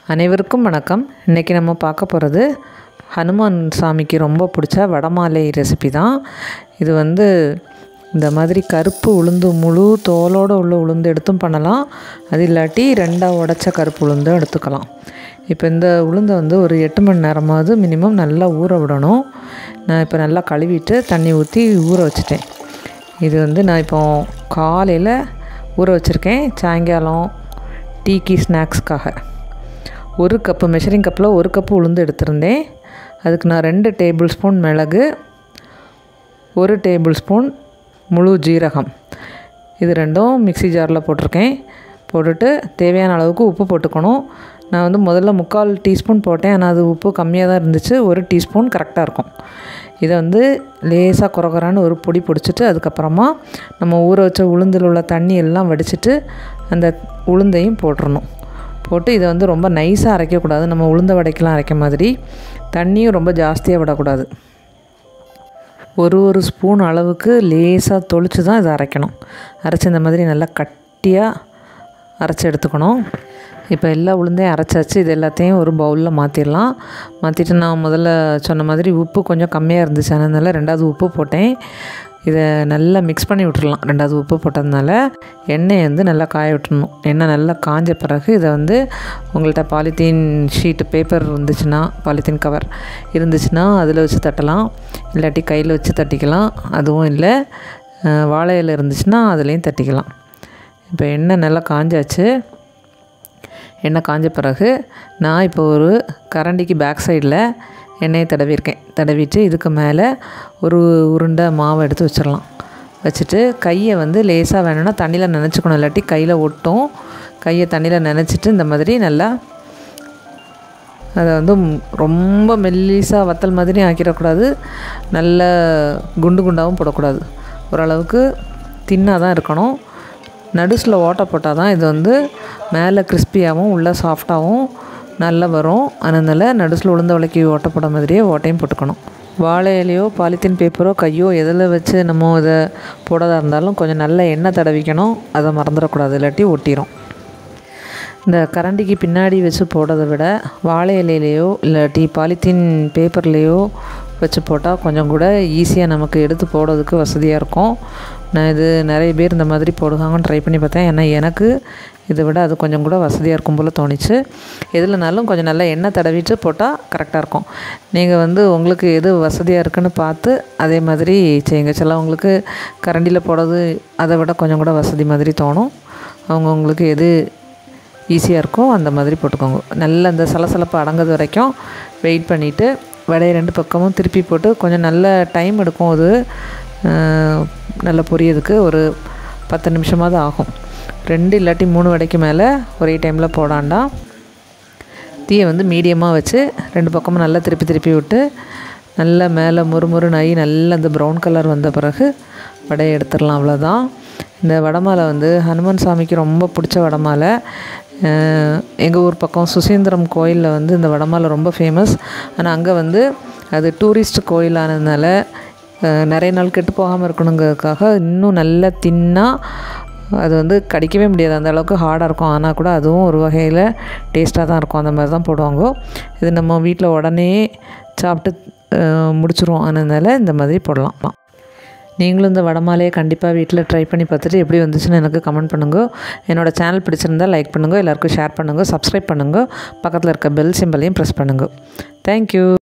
அனைவருக்கும் வணக்கம் இன்றைக்கி நம்ம பார்க்க போகிறது ஹனுமான் சாமிக்கு ரொம்ப பிடிச்ச வடமாலை ரெசிபி தான் இது வந்து இந்த மாதிரி கருப்பு உளுந்து முழு தோலோடு உள்ள உளுந்து எடுத்தும் பண்ணலாம் அது இல்லாட்டி ரெண்டாக உடச்ச கருப்பு உளுந்தும் எடுத்துக்கலாம் இப்போ இந்த உளுந்தை வந்து ஒரு எட்டு மணி நேரமாவது மினிமம் நல்லா ஊற விடணும் நான் இப்போ நல்லா கழுவிட்டு தண்ணி ஊற்றி ஊற வச்சுட்டேன் இது வந்து நான் இப்போ காலையில் ஊற வச்சுருக்கேன் சாயங்காலம் டீக்கு ஸ்நாக்ஸ்க்காக ஒரு கப்பு மெஷரிங் கப்பில் ஒரு கப்பு உளுந்து எடுத்திருந்தேன் அதுக்கு நான் ரெண்டு டேபிள் ஸ்பூன் மிளகு ஒரு டேபிள் ஸ்பூன் முழு ஜீரகம் இது ரெண்டும் மிக்ஸி ஜாரில் போட்டிருக்கேன் போட்டுட்டு தேவையான அளவுக்கு உப்பு போட்டுக்கணும் நான் வந்து முதல்ல முக்கால் டீஸ்பூன் போட்டேன் ஆனால் அது உப்பு கம்மியாக தான் இருந்துச்சு ஒரு டீஸ்பூன் கரெக்டாக இருக்கும் இதை வந்து லேசாக குறகுறான்னு ஒரு பொடி பிடிச்சிட்டு அதுக்கப்புறமா நம்ம ஊற வச்ச உளுந்தில் உள்ள தண்ணி எல்லாம் வடிச்சிட்டு அந்த உளுந்தையும் போட்டுறணும் போட்டு இதை வந்து ரொம்ப நைஸாக அரைக்கக்கூடாது நம்ம உளுந்த வடைக்கெலாம் அரைக்க மாதிரி தண்ணியும் ரொம்ப ஜாஸ்தியாக விடக்கூடாது ஒரு ஒரு ஸ்பூன் அளவுக்கு லேசாக தொளிச்சு தான் இதை அரைக்கணும் அரைச்சி இந்த மாதிரி நல்லா கட்டியாக அரைச்சி எடுத்துக்கணும் இப்போ எல்லா உளுந்தையும் அரைச்சாச்சு இது எல்லாத்தையும் ஒரு பவுலில் மாற்றிடலாம் மாற்றிட்டு நான் முதல்ல சொன்ன மாதிரி உப்பு கொஞ்சம் கம்மியாக இருந்துச்சு அதனால ரெண்டாவது உப்பு போட்டேன் இதை நல்லா மிக்ஸ் பண்ணி விட்டுறலாம் ரெண்டாவது உப்பு போட்டதுனால எண்ணெயை வந்து நல்லா காய விட்டுறணும் எண்ணெய் நல்லா காஞ்ச பிறகு இதை வந்து உங்கள்கிட்ட பாலித்தீன் ஷீட்டு பேப்பர் இருந்துச்சுன்னா பாலித்தீன் கவர் இருந்துச்சுன்னா அதில் வச்சு தட்டலாம் இல்லாட்டி கையில் வச்சு தட்டிக்கலாம் அதுவும் இல்லை வாழை இலை இருந்துச்சுன்னா அதுலேயும் தட்டிக்கலாம் இப்போ எண்ணெய் நல்லா காஞ்சாச்சு எண்ணெய் காஞ்ச பிறகு நான் இப்போ ஒரு கரண்டிக்கு பேக் சைடில் எண்ணெயை தடவிருக்கேன் தடவிட்டு இதுக்கு மேலே ஒரு உருண்டை மாவை எடுத்து வச்சிடலாம் வச்சுட்டு கையை வந்து லேசாக வேணும்னா தண்ணியில் நினச்சிக்கணும் இல்லாட்டி கையில் ஒட்டும் கையை தண்ணியில் நினச்சிட்டு இந்த மாதிரி நல்லா அதை வந்து ரொம்ப மெல்லிசாக வத்தல் மாதிரி ஆக்கிடக்கூடாது நல்ல குண்டு குண்டாகவும் போடக்கூடாது ஓரளவுக்கு தின்னாக தான் இருக்கணும் நடுசில் ஓட்டை போட்டால் தான் இது வந்து மேலே கிறிஸ்பியாகவும் உள்ளே சாஃப்டாகவும் நல்லா வரும் அதனால் நடுசில் உளுந்த விளக்கி ஓட்டை போட மாதிரியே ஓட்டையும் போட்டுக்கணும் வாழை இலையோ பாலித்தீன் பேப்பரோ கையோ எதில் வச்சு நம்ம இதை போடதாக இருந்தாலும் கொஞ்சம் நல்ல எண்ணெய் தடவிக்கணும் அதை மறந்துடக்கூடாது இல்லாட்டி ஒட்டிடும் இந்த கரண்டிக்கு பின்னாடி வச்சு போடுறதை விட வாழை இலையிலையோ இல்லாட்டி பாலித்தீன் பேப்பர்லேயோ வச்சு போட்டால் கொஞ்சம் கூட ஈஸியாக நமக்கு எடுத்து போடுறதுக்கு வசதியாக இருக்கும் நான் இது நிறைய பேர் இந்த மாதிரி போடுவாங்கன்னு ட்ரை பண்ணி பார்த்தேன் ஏன்னா எனக்கு இதை விட அது கொஞ்சம் கூட வசதியாக இருக்கும் போல் தோணிச்சு எதுலனாலும் கொஞ்சம் நல்லா எண்ணெய் தடவிட்டு போட்டால் கரெக்டாக இருக்கும் நீங்கள் வந்து உங்களுக்கு எது வசதியாக இருக்குன்னு பார்த்து அதே மாதிரி செய்யுங்க சிலவங்களுக்கு கரண்டியில் போடுறது அதை விட கொஞ்சம் கூட வசதி மாதிரி தோணும் அவங்கவுங்களுக்கு எது ஈஸியாக இருக்கோ அந்த மாதிரி போட்டுக்கோங்க நல்ல அந்த சலசலப்பு அடங்கிறது வரைக்கும் வெயிட் பண்ணிவிட்டு வடையை ரெண்டு பக்கமும் திருப்பி போட்டு கொஞ்சம் நல்ல டைம் எடுக்கும் அது நல்லா பொரியதுக்கு ஒரு பத்து நிமிஷமாவது ஆகும் ரெண்டு இல்லாட்டி மூணு வடைக்கு மேலே ஒரே டைமில் போடாண்டா தீயை வந்து மீடியமாக வச்சு ரெண்டு பக்கமும் நல்லா திருப்பி திருப்பி விட்டு நல்லா மேலே முறுமுறு நை நல்லா அந்த ப்ரௌன் கலர் வந்த பிறகு வடையை எடுத்துடலாம் அவ்வளோதான் இந்த வடமாலை வந்து ஹனுமான் சாமிக்கு ரொம்ப பிடிச்ச வடமாலை எங்கள் ஊர் பக்கம் சுசீந்திரம் கோயிலில் வந்து இந்த வடமாலை ரொம்ப ஃபேமஸ் ஆனால் அங்கே வந்து அது டூரிஸ்ட் கோயிலானதுனால நிறைய நாள் கெட்டு போகாமல் இருக்கணுங்கிறதுக்காக இன்னும் நல்லா தின்னாக அது வந்து கடிக்கவே முடியாது அந்த அளவுக்கு ஹார்டாக இருக்கும் ஆனால் கூட அதுவும் ஒரு வகையில் டேஸ்ட்டாக தான் இருக்கும் அந்த மாதிரி தான் போடுவாங்க இது நம்ம வீட்டில் உடனே சாப்பிட்டு முடிச்சிருவோம் அதனால இந்த மாதிரி போடலாம் நீங்களும் இந்த வடமாலையை கண்டிப்பாக வீட்டில் ட்ரை பண்ணி பார்த்துட்டு எப்படி வந்துச்சுன்னு எனக்கு கமெண்ட் பண்ணுங்க என்னோடய சேனல் பிடிச்சிருந்தால் லைக் பண்ணுங்கள் எல்லாருக்கும் ஷேர் பண்ணுங்கள் சப்ஸ்கிரைப் பண்ணுங்கள் பக்கத்தில் இருக்க பெல் சிம்பலையும் ப்ரெஸ் பண்ணுங்கள் தேங்க்யூ